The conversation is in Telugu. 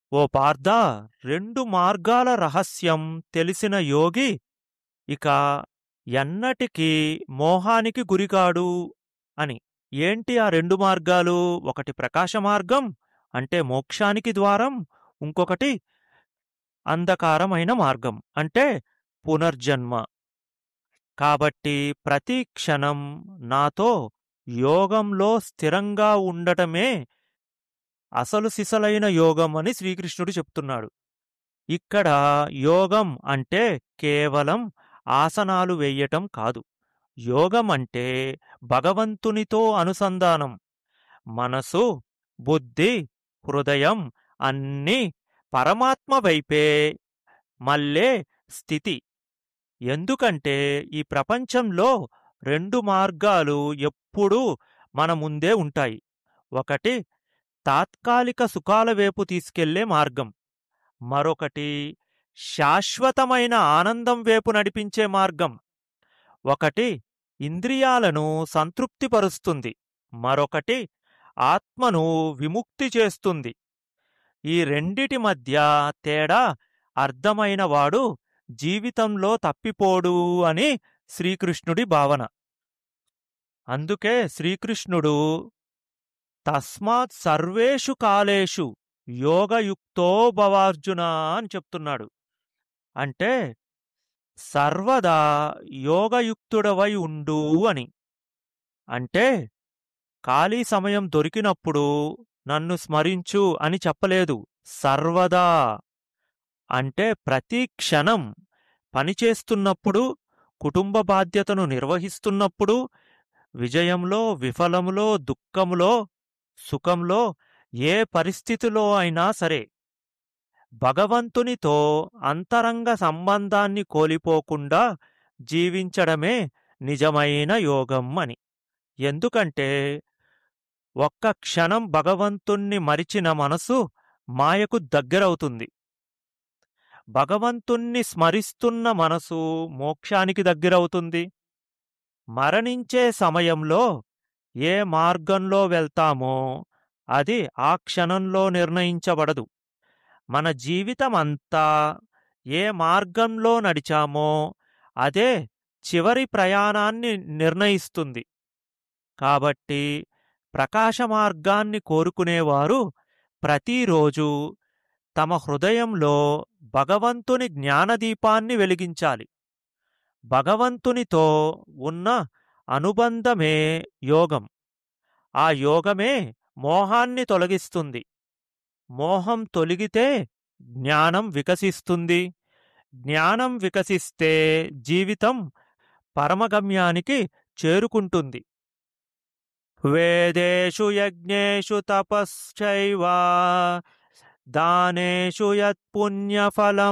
ఓ పార్థ రెండు మార్గాల రహస్యం తెలిసిన యోగి ఇక ఎన్నటికీ మోహానికి గురికాడు అని ఏంటి ఆ రెండు మార్గాలు ఒకటి ప్రకాశ మార్గం అంటే మోక్షానికి ద్వారం ఇంకొకటి అంధకారమైన మార్గం అంటే పునర్జన్మ కాబట్టి ప్రతి క్షణం నాతో యోగంలో స్థిరంగా ఉండటమే అసలు సిసలైన యోగం అని శ్రీకృష్ణుడు చెప్తున్నాడు ఇక్కడ యోగం అంటే కేవలం ఆసనాలు వెయ్యటం కాదు యోగం అంటే భగవంతునితో అనుసంధానం మనసు బుద్ధి హృదయం అన్నీ పరమాత్మ వైపే మళ్ళే స్థితి ఎందుకంటే ఈ ప్రపంచంలో రెండు మార్గాలు ఎప్పుడూ మన ముందే ఉంటాయి ఒకటి తాత్కాలిక సుఖాల వైపు తీసుకెళ్లే మార్గం మరొకటి శాశ్వతమైన ఆనందం వైపు నడిపించే మార్గం ఒకటి ఇంద్రియాలను సంతృప్తిపరుస్తుంది మరొకటి ఆత్మను విముక్తి చేస్తుంది ఈ రెండిటి మధ్య తేడా అర్థమైనవాడు జీవితంలో తప్పిపోడు అని శ్రీకృష్ణుడి భావన అందుకే శ్రీకృష్ణుడు తస్మాత్ సర్వేషు కాలేషు యోగయుక్తో భవార్జున అని చెప్తున్నాడు అంటే సర్వదా యోగయుక్తుడవై ఉండు అని అంటే ఖాళీ సమయం దొరికినప్పుడు నన్ను స్మరించు అని చెప్పలేదు సర్వదా అంటే ప్రతి క్షణం పనిచేస్తున్నప్పుడు కుటుంబ బాధ్యతను నిర్వహిస్తున్నప్పుడు విజయంలో విఫలములో దుఃఖములో సుఖంలో ఏ పరిస్థితిలో అయినా సరే భగవంతునితో అంతరంగ సంబంధాన్ని కోల్పోకుండా జీవించడమే నిజమైన యోగం అని ఎందుకంటే ఒక్క క్షణం భగవంతుణ్ణి మరిచిన మనసు మాయకు దగ్గరవుతుంది భగవంతుణ్ణి స్మరిస్తున్న మనసు మోక్షానికి దగ్గరవుతుంది మరణించే సమయంలో ఏ మార్గంలో వెళ్తామో అది ఆ క్షణంలో నిర్ణయించబడదు మన జీవితమంతా ఏ మార్గంలో నడిచామో అదే చివరి ప్రయాణాన్ని నిర్ణయిస్తుంది కాబట్టి ప్రకాశ మార్గాన్ని కోరుకునేవారు ప్రతిరోజు తమ హృదయంలో భగవంతుని జ్ఞానదీపాన్ని వెలిగించాలి భగవంతునితో ఉన్న అనుబంధమే యోగం ఆ యోగమే మోహాన్ని తొలగిస్తుంది మోహం తొలగితే జ్ఞానం వికసిస్తుంది జ్ఞానం వికసిస్తే జీవితం పరమగమ్యానికి చేరుకుంటుంది వేదేషు యజ్ఞేషు తపశ్చైవ దానేషు యత్పుణ్యఫలం